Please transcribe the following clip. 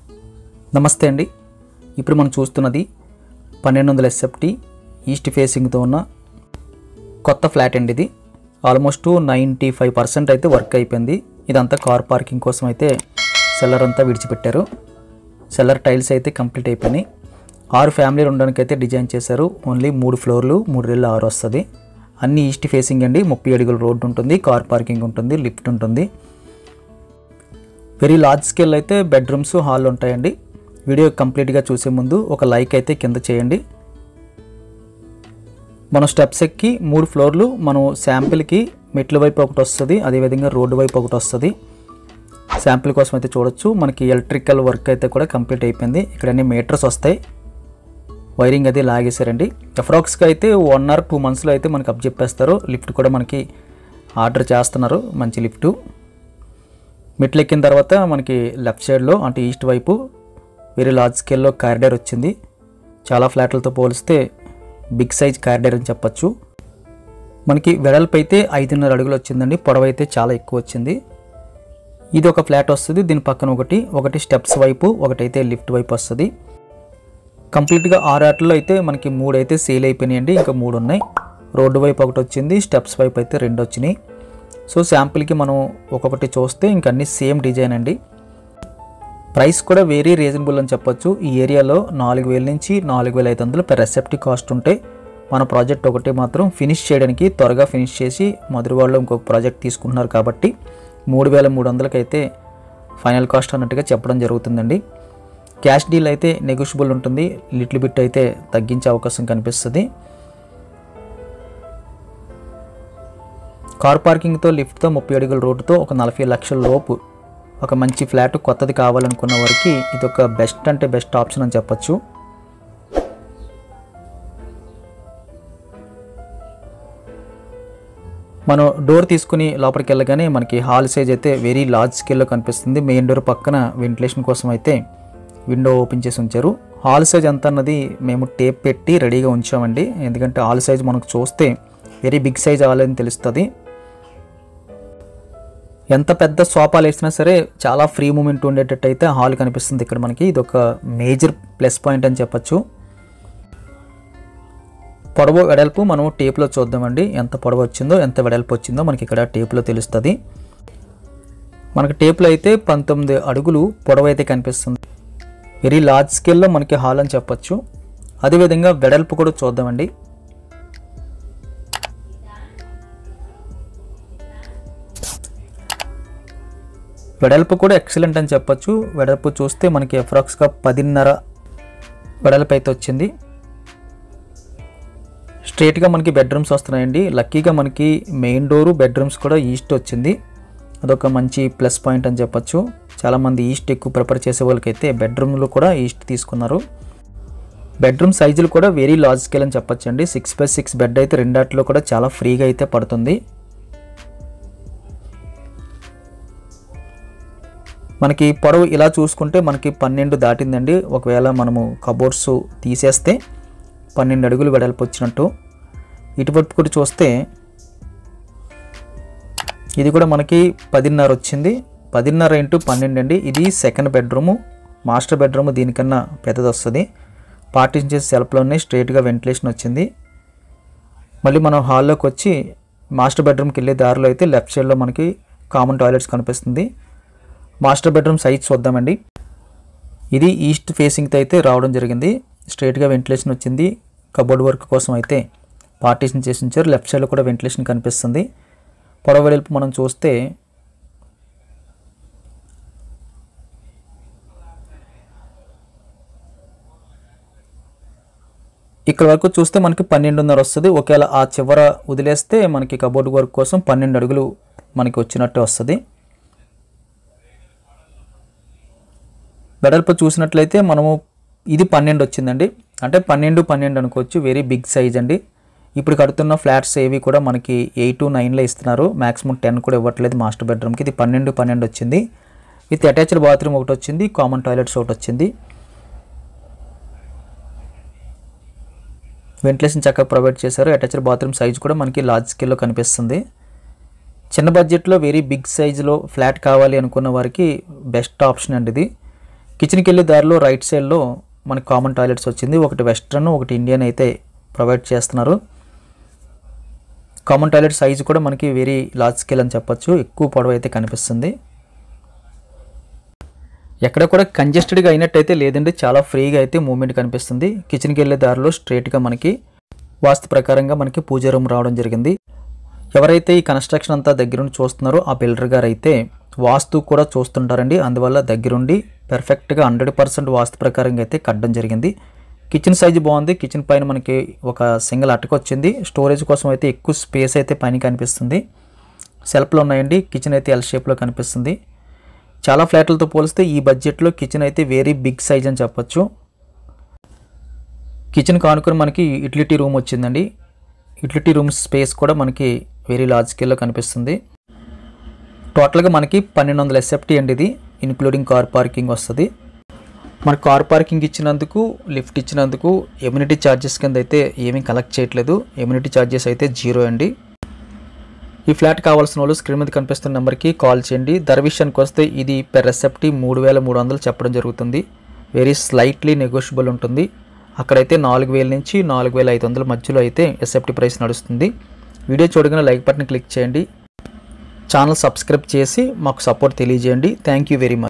నమస్తే అండి ఇప్పుడు మనం చూస్తున్నది పన్నెండు వందల ఎస్ఎఫ్టీ ఈస్ట్ ఫేసింగ్తో ఉన్న కొత్త ఫ్లాట్ అండి ఇది ఆల్మోస్ట్ నైంటీ ఫైవ్ పర్సెంట్ అయితే వర్క్ అయిపోయింది ఇదంతా కార్ పార్కింగ్ కోసం అయితే సెల్లర్ అంతా విడిచిపెట్టారు సెల్లర్ టైల్స్ అయితే కంప్లీట్ అయిపోయినాయి ఆరు ఫ్యామిలీలు ఉండడానికి అయితే డిజైన్ చేశారు ఓన్లీ మూడు ఫ్లోర్లు మూడు రెళ్ళు ఆరు వస్తుంది అన్ని ఈస్ట్ ఫేసింగ్ అండి ముప్పై అడుగుల రోడ్డు ఉంటుంది కార్ పార్కింగ్ ఉంటుంది లిఫ్ట్ ఉంటుంది వెరీ లార్జ్ స్కేల్ అయితే బెడ్రూమ్స్ హాల్ ఉంటాయండి వీడియో కంప్లీట్గా చూసే ముందు ఒక లైక్ అయితే కింద చేయండి మనం స్టెప్స్ ఎక్కి మూడు ఫ్లోర్లు మనం శాంపిల్కి మెట్ల వైపు ఒకటి వస్తుంది అదేవిధంగా రోడ్డు వైపు ఒకటి వస్తుంది శాంపిల్ కోసం అయితే చూడొచ్చు మనకి ఎలక్ట్రికల్ వర్క్ అయితే కూడా కంప్లీట్ అయిపోయింది ఇక్కడ అన్ని మీటర్స్ వస్తాయి వైరింగ్ అది లాగేశారండి అప్రాక్స్గా అయితే వన్ ఆర్ టూ మంత్స్లో అయితే మనకి అప్ చెప్పేస్తారు లిఫ్ట్ కూడా మనకి ఆర్డర్ చేస్తున్నారు మంచి లిఫ్ట్ మెట్లు ఎక్కిన తర్వాత మనకి లెఫ్ట్ సైడ్లో అంటే ఈస్ట్ వైపు వెరీ లార్జ్ స్కేల్లో కారిడార్ వచ్చింది చాలా ఫ్లాట్లతో పోలిస్తే బిగ్ సైజ్ కారిడార్ అని చెప్పొచ్చు మనకి వెడల్పు అయితే ఐదున్నర అడుగులు వచ్చిందండి పొడవు అయితే చాలా ఎక్కువ వచ్చింది ఇది ఒక ఫ్లాట్ వస్తుంది దీని పక్కన ఒకటి ఒకటి స్టెప్స్ వైపు ఒకటైతే లిఫ్ట్ వైపు వస్తుంది కంప్లీట్గా ఆరు ఆటల్లో అయితే మనకి మూడు అయితే సేల్ అయిపోయినాయండి ఇంకా మూడు ఉన్నాయి రోడ్డు వైపు ఒకటి వచ్చింది స్టెప్స్ వైపు అయితే రెండు వచ్చినాయి సో శాంపిల్కి మనం ఒక్కొక్కటి చూస్తే ఇంక అన్ని సేమ్ డిజైన్ అండి ప్రైస్ కూడా వెరీ రీజనబుల్ అని చెప్పొచ్చు ఈ ఏరియాలో నాలుగు వేల నుంచి నాలుగు వేల ఐదు వందలు పెర్ రెసెప్టీ కాస్ట్ ఉంటే మన ప్రాజెక్ట్ ఒకటి మాత్రం ఫినిష్ చేయడానికి త్వరగా ఫినిష్ చేసి మధురవాడలో ఇంకొక ప్రాజెక్ట్ తీసుకుంటున్నారు కాబట్టి మూడు వేల మూడు వందలకైతే ఫైనల్ కాస్ట్ అన్నట్టుగా చెప్పడం జరుగుతుందండి క్యాష్ డీల్ అయితే నెగోషియబుల్ ఉంటుంది లిటిల్ బిట్ అయితే తగ్గించే అవకాశం కనిపిస్తుంది కార్ పార్కింగ్తో లిఫ్ట్తో ముప్పై అడుగుల రోడ్డుతో ఒక నలభై లక్షల లోపు ఒక మంచి ఫ్లాట్ కొత్తది కావాలనుకున్న వారికి ఇది ఒక బెస్ట్ అంటే బెస్ట్ ఆప్షన్ అని చెప్పొచ్చు మనం డోర్ తీసుకుని లోపలికి వెళ్ళగానే మనకి హాల్ సైజ్ అయితే వెరీ లార్జ్ స్కేల్లో కనిపిస్తుంది మెయిన్ డోర్ పక్కన వెంటిలేషన్ కోసం అయితే విండో ఓపెన్ చేసి ఉంచారు హాల్ సైజ్ ఎంత అన్నది మేము టేప్ పెట్టి రెడీగా ఉంచామండి ఎందుకంటే హాల్ సైజ్ మనకు చూస్తే వెరీ బిగ్ సైజ్ హాల్ అని తెలుస్తుంది ఎంత పెద్ద సోఫాలు వేసినా సరే చాలా ఫ్రీ మూమెంట్ ఉండేటట్టు అయితే హాల్ కనిపిస్తుంది ఇక్కడ మనకి ఇది ఒక మేజర్ ప్లస్ పాయింట్ అని చెప్పొచ్చు పొడవు వెడల్పు మనం టేప్లో చూద్దామండి ఎంత పొడవు వచ్చిందో ఎంత వెడల్పు వచ్చిందో మనకి ఇక్కడ టేప్లో తెలుస్తుంది మనకి టేప్లో అయితే పంతొమ్మిది అడుగులు పొడవు అయితే కనిపిస్తుంది వెరీ లార్జ్ స్కేల్లో మనకి హాల్ అని చెప్పొచ్చు అదేవిధంగా వెడల్పు కూడా చూద్దామండి వెడల్పు కూడా ఎక్సలెంట్ అని చెప్పొచ్చు వెడల్పు చూస్తే మనకి అప్రాక్స్గా పదిన్నర వెడల్పు అయితే వచ్చింది స్ట్రేట్గా మనకి బెడ్రూమ్స్ వస్తున్నాయండి లక్కీగా మనకి మెయిన్ డోరు బెడ్రూమ్స్ కూడా ఈస్ట్ వచ్చింది అదొక మంచి ప్లస్ పాయింట్ అని చెప్పొచ్చు చాలామంది ఈస్ట్ ఎక్కువ ప్రిఫర్ చేసే వాళ్ళకైతే బెడ్రూమ్లో కూడా ఈస్ట్ తీసుకున్నారు బెడ్రూమ్ సైజులు కూడా వెరీ లార్జ్ స్కేల్ అని చెప్పొచ్చు అండి సిక్స్ బై సిక్స్ బెడ్ అయితే రెండాట్లో కూడా చాలా ఫ్రీగా అయితే పడుతుంది మనకి పొడవు ఇలా చూసుకుంటే మనకి పన్నెండు దాటిందండి ఒకవేళ మనము కబోర్డ్స్ తీసేస్తే పన్నెండు అడుగులు వెడల్పు వచ్చినట్టు ఇటువైపు కూడా చూస్తే ఇది కూడా మనకి పదిన్నర వచ్చింది పదిన్నర ఇంటూ పన్నెండు అండి ఇది సెకండ్ బెడ్రూము మాస్టర్ బెడ్రూమ్ దీనికన్నా పెద్దది వస్తుంది పార్టీషన్ చేసే సెల్ఫ్లోనే స్ట్రైట్గా వెంటిలేషన్ వచ్చింది మళ్ళీ మనం హాల్లోకి వచ్చి మాస్టర్ బెడ్రూమ్కి వెళ్ళే దారిలో అయితే లెఫ్ట్ సైడ్లో మనకి కామన్ టాయిలెట్స్ కనిపిస్తుంది మాస్టర్ బెడ్రూమ్ సైజ్ చూద్దామండి ఇది ఈస్ట్ ఫేసింగ్తో అయితే రావడం జరిగింది స్ట్రైట్గా వెంటిలేషన్ వచ్చింది కబోర్డ్ వర్క్ కోసం అయితే పార్టీషన్ చేసి ఉంచారు లెఫ్ట్ సైడ్లో కూడా వెంటిలేషన్ కనిపిస్తుంది పొడవ వెడల్పు మనం చూస్తే ఇక్కడ వరకు చూస్తే మనకి పన్నెండున్నర వస్తుంది ఒకవేళ ఆ చివర వదిలేస్తే మనకి కబోర్డ్ వర్క్ కోసం పన్నెండు అడుగులు మనకి వచ్చినట్టు వస్తుంది వెడల్పు చూసినట్లయితే మనము ఇది పన్నెండు వచ్చిందండి అంటే పన్నెండు పన్నెండు అనుకోవచ్చు వెరీ బిగ్ సైజ్ అండి ఇప్పుడు కడుతున్న ఫ్లాట్స్ ఏవి కూడా మనకి ఎయిట్ నైన్లో ఇస్తున్నారు మ్యాక్సిమం టెన్ కూడా ఇవ్వట్లేదు మాస్టర్ బెడ్రూమ్కి ఇది పన్నెండు పన్నెండు వచ్చింది విత్ అటాచ్డ్ బాత్రూమ్ ఒకటి వచ్చింది కామన్ టాయిలెట్స్ ఒకటి వచ్చింది వెంటిలేషన్ చక్కగా ప్రొవైడ్ చేశారు అటాచ్డ్ బాత్రూమ్ సైజ్ కూడా మనకి లార్జ్ స్కేల్లో కనిపిస్తుంది చిన్న బడ్జెట్లో వెరీ బిగ్ సైజులో ఫ్లాట్ కావాలి అనుకున్న వారికి బెస్ట్ ఆప్షన్ అండి ఇది కిచెన్కి వెళ్ళే దారిలో రైట్ సైడ్లో మనకి కామన్ టాయిలెట్స్ వచ్చింది ఒకటి వెస్ట్రన్ ఒకటి ఇండియన్ అయితే ప్రొవైడ్ చేస్తున్నారు కామన్ టాయిలెట్ సైజు కూడా మనకి వెరీ లార్జ్ స్కేల్ అని చెప్పొచ్చు ఎక్కువ పొడవు అయితే కనిపిస్తుంది ఎక్కడ కూడా కంజెస్టెడ్గా అయినట్టయితే లేదండి చాలా ఫ్రీగా అయితే మూమెంట్ కనిపిస్తుంది కిచెన్కి వెళ్ళే దారిలో స్ట్రైట్గా మనకి వాస్తు ప్రకారంగా మనకి పూజ రూమ్ రావడం జరిగింది ఎవరైతే ఈ కన్స్ట్రక్షన్ అంతా దగ్గరుండి చూస్తున్నారో ఆ బిల్డర్ గారు అయితే వాస్తు కూడా చూస్తుంటారండి అందువల్ల దగ్గరుండి పెర్ఫెక్ట్గా హండ్రెడ్ పర్సెంట్ వాస్తు ప్రకారంగా అయితే కట్టడం జరిగింది కిచెన్ సైజు బాగుంది కిచెన్ పైన మనకి ఒక సింగిల్ అటక వచ్చింది స్టోరేజ్ కోసం అయితే ఎక్కువ స్పేస్ అయితే పైన కనిపిస్తుంది సెల్ఫ్లు ఉన్నాయండి కిచెన్ అయితే ఎల్ షేప్లో కనిపిస్తుంది చాలా ఫ్లాట్లతో పోలిస్తే ఈ బడ్జెట్లో కిచెన్ అయితే వెరీ బిగ్ సైజ్ అని చెప్పొచ్చు కిచెన్ కానుకొని మనకి యూటిలిటీ రూమ్ వచ్చిందండి యూటిలిటీ రూమ్ స్పేస్ కూడా మనకి వెరీ లార్జ్ స్కేల్లో కనిపిస్తుంది టోటల్గా మనకి పన్నెండు వందల ఎస్ఎఫ్టీ అండి ఇది ఇన్క్లూడింగ్ కార్ పార్కింగ్ వస్తుంది మన కార్ పార్కింగ్ ఇచ్చినందుకు లిఫ్ట్ ఇచ్చినందుకు ఎమ్యూనిటీ ఛార్జెస్ కింద అయితే ఏమీ కలెక్ట్ చేయట్లేదు ఎమ్యూనిటీ ఛార్జెస్ అయితే జీరో అండి ఈ ఫ్లాట్ కావాల్సిన వాళ్ళు స్క్రీన్ మీద కనిపిస్తున్న నెంబర్కి కాల్ చేయండి ధర విషయానికి వస్తే ఇది పెర్ రెసెప్టీ మూడు వేల మూడు వందలు చెప్పడం జరుగుతుంది వెరీ స్లైట్లీ నెగోషియబుల్ ఉంటుంది అక్కడైతే నాలుగు వేల నుంచి నాలుగు వేల ఐదు వందల మధ్యలో అయితే ఎస్ఎఫ్టీ ప్రైస్ నడుస్తుంది వీడియో చూడగానే లైక్ బటన్ క్లిక్ చేయండి ఛానల్ సబ్స్క్రైబ్ చేసి మాకు సపోర్ట్ తెలియజేయండి థ్యాంక్ యూ వెరీ మచ్